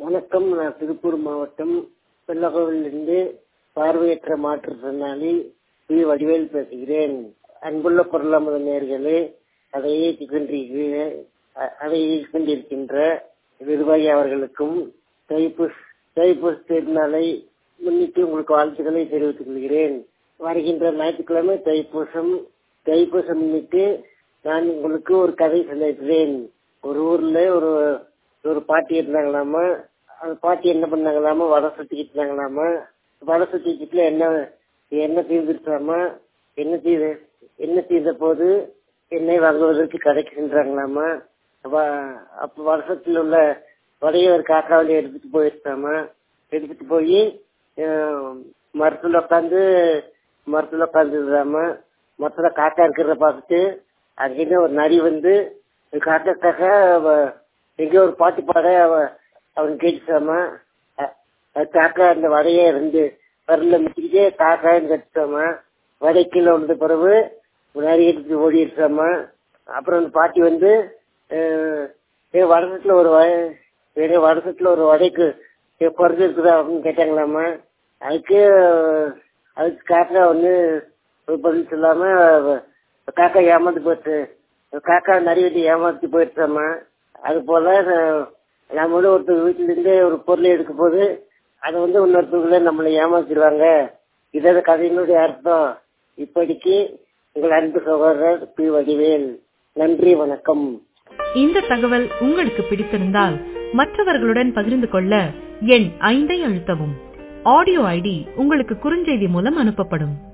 வணக்கம் நான் திருப்பூர் மாவட்டம் வெள்ளகோவிலிருந்து பார்வையற்ற மாற்றுத்திறனாளி பி வடிவேல் பேசுகிறேன் அன்புள்ள பொருளாமத நேர்களே அதை இயக்கிக் கொண்டிருக்கிற அ- அதை இயக்கிக் கொண்டிருக்கின்ற நிர்வாகி அவர்களுக்கும் தைப்பூஸ் தைப்பூஸ் திருநாளை முன்னிட்டு உங்களுக்கு வாழ்த்துக்களை தெரிவித்துக் கொள்கிறேன் வருகின்ற ஞாயிற்றுக்கிழமை தைப்பூசம் தைப்பூசம் முன்னிட்டு நான் உங்களுக்கு ஒரு கதை சொல்லியிருக்கிறேன் ஒரு ஊர்ல ஒரு ஒரு பாட்டி இருந்தாங்களாமா அந்த பாட்டி என்ன பண்ணாங்களாமா வடை சுத்திக்கிட்டு இருந்தாங்களாமா வடை சுத்திக்கிட்டுல என்ன என்ன தீர்ந்துருச்சாமா என்ன தீர் என்ன தீர்ந்த போது எண்ணெய் வாங்குவதற்கு கடைக்கு சென்றாங்களாமா அப்ப அப்ப வருஷத்தில் உள்ள வடையை ஒரு காக்காவில எடுத்துட்டு போயிருக்காமா எடுத்துட்டு போய் மரத்துல உட்காந்து மரத்துல உட்காந்துருந்தாம மரத்துல காக்கா இருக்கிறத பார்த்துட்டு அங்கேருந்து ஒரு நரி வந்து காக்காக்காக அவ- எங்கேயோ ஒரு பாட்டு பாட அவ- அவன் கேட்டுச்சாமா அ- அது காக்கா அந்த வடையை ரெண்டு வரல மிச்சிக்கிட்டே காக்கான்னு கட்டுச்சாமா வடை கீழே விழுந்த பிறகு ஒரு நரி எடுத்துட்டு ஓடிடுச்சாமா அப்புறம் அந்த பாட்டி வந்து அஹ், ஏ வருஷத்துல ஒரு வ- ஏ வருஷத்துல ஒரு வடைக்கு ஏ குறைஞ்சு இருக்குதா அப்படின்னு கேட்டாங்களாமா அதுக்கு அதுக்கு காக்கா வந்து ஒரு பதில் சொல்லாம வ- காக்கா ஏமாந்து போச்சு காக்கா நிறைய வெட்டி ஏமாத்தி போயிடுச்சாமா அது போல அஹ், நம்ம வந்து ஒருத்தர் வீட்டுல இருந்து ஒரு பொருளை எடுக்கும் போது அதை வந்து இன்னொருத்தவங்கள நம்மளை ஏமாத்திடுவாங்க இதான் கதையினுடைய அர்த்தம் இப்படிக்கு உங்கள் அன்பு சகோதரர் பி வடிவேல் நன்றி வணக்கம் இந்த தகவல் உங்களுக்கு பிடித்திருந்தால் மற்றவர்களுடன் பகிர்ந்து கொள்ள எண் ஐந்தை அழுத்தவும் ஆடியோ ஐடி உங்களுக்கு குறுஞ்செய்தி மூலம் அனுப்பப்படும்